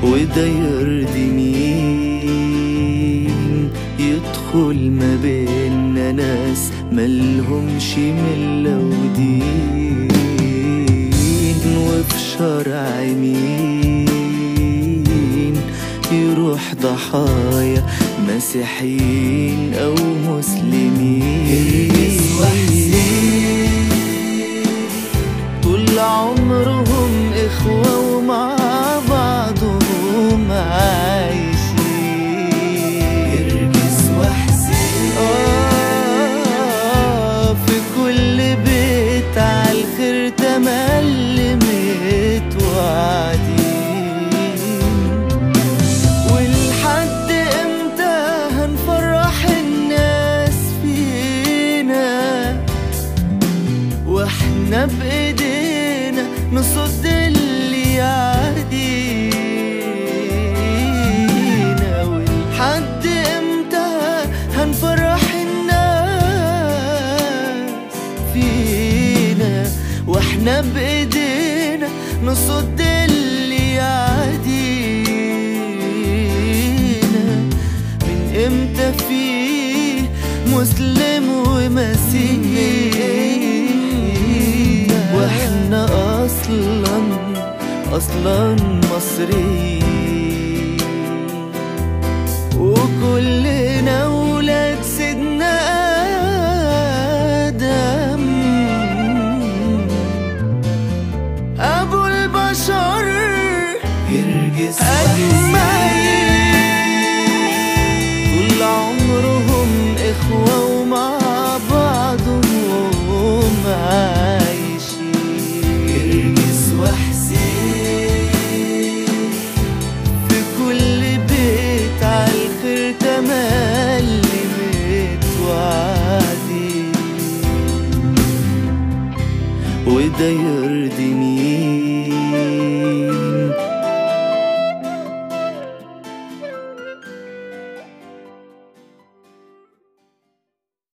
وده يرضي مين يدخل ما بيننا ناس ملهمش ملة ودين وفي شرع مين يروح ضحايا مسيحيين أو مسلمين طول عمرهم إخوة ومع بعضهم عايشين يرجس وحسين آه في كل بيت عالخير تملي متوعدين ولحد امتى هنفرح الناس فينا واحنا بايدينا نصد اللي يعادينا ولحد امتى هنفرح الناس فينا واحنا بايدينا نصد اللي يعادينا من امتى فيه مسلم ومسيحي واحنا اصلا اصلا مصريين وكلنا ولاد سيدنا ادم ابو البشر يرجس أجمعين طول عمرهم إخوة ومع بعضهم عايشين يرجس وحسين في كل بيت عالخير تملي متوعدين وده يرضي مين